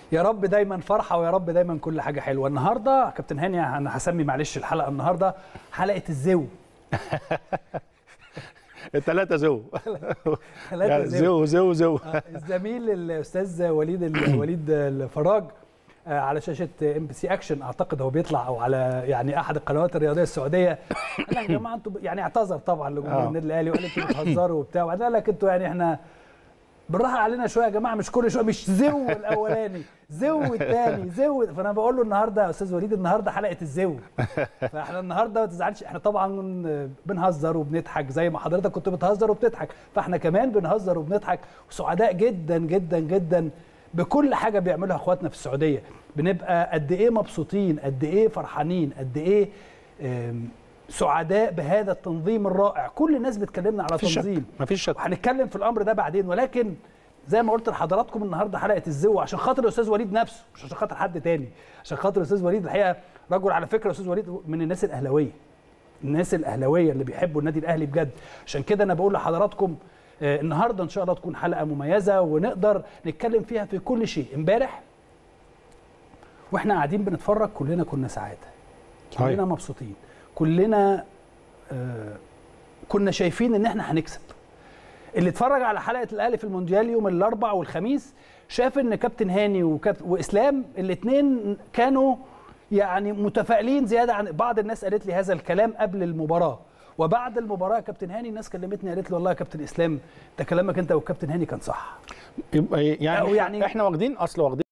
يا رب دايما فرحه ويا رب دايما كل حاجه حلوه النهارده كابتن هاني انا هسمي معلش الحلقه النهارده حلقه الزو الثلاثه زو ثلاثة يعني زو. زو زو زو آه، الزميل الاستاذ وليد ال- وليد الفراج آه، على شاشه ام بي سي اكشن اعتقد هو بيطلع او على يعني احد القنوات الرياضيه السعوديه قال لك يا جماعه انتوا ب- يعني اعتذر طبعا لجمهور آه. النادي الاهلي وقال انتوا بتهزروا وبتاع وبعدين قال لك انتوا يعني احنا بالراحه علينا شويه يا جماعه مش كل شويه مش زو الاولاني زو الثاني زو فانا بقول له النهارده يا استاذ وليد النهارده حلقه الزو فاحنا النهارده ما تزعلش احنا طبعا بنهزر وبنضحك زي ما حضرتك كنت بتهزر وبتضحك فاحنا كمان بنهزر وبنضحك وسعداء جدا جدا جدا بكل حاجه بيعملها اخواتنا في السعوديه بنبقى قد ايه مبسوطين قد ايه فرحانين قد ايه آم، سعداء بهذا التنظيم الرائع كل الناس بتكلمنا على مفيش شك تنظيم مفيش شك وهنتكلم في الامر ده بعدين ولكن زي ما قلت لحضراتكم النهارده حلقه الزو عشان خاطر الاستاذ وليد نفسه مش عشان خاطر حد تاني عشان خاطر الاستاذ وليد الحقيقه رجل على فكره الاستاذ وليد من الناس الاهلاويه الناس الاهلاويه اللي بيحبوا النادي الاهلي بجد عشان كده انا بقول لحضراتكم آه، النهارده ان شاء الله تكون حلقه مميزه ونقدر نتكلم فيها في كل شيء امبارح واحنا قاعدين بنتفرج كلنا كنا سعاده كلنا صحيح. مبسوطين كلنا آه، كنا شايفين ان احنا هنكسب اللي اتفرج على حلقه الاهلي في المونديال يوم الاربع والخميس شاف ان كابتن هاني وكابتن واسلام الاثنين كانوا يعني متفائلين زياده عن بعض الناس قالت لي هذا الكلام قبل المباراه وبعد المباراه يا كابتن هاني الناس كلمتني قالت لي والله يا كابتن اسلام ده كلامك انت والكابتن هاني كان صح يبقى يعني, أو يعني يعني- احنا واخدين اصل واخدين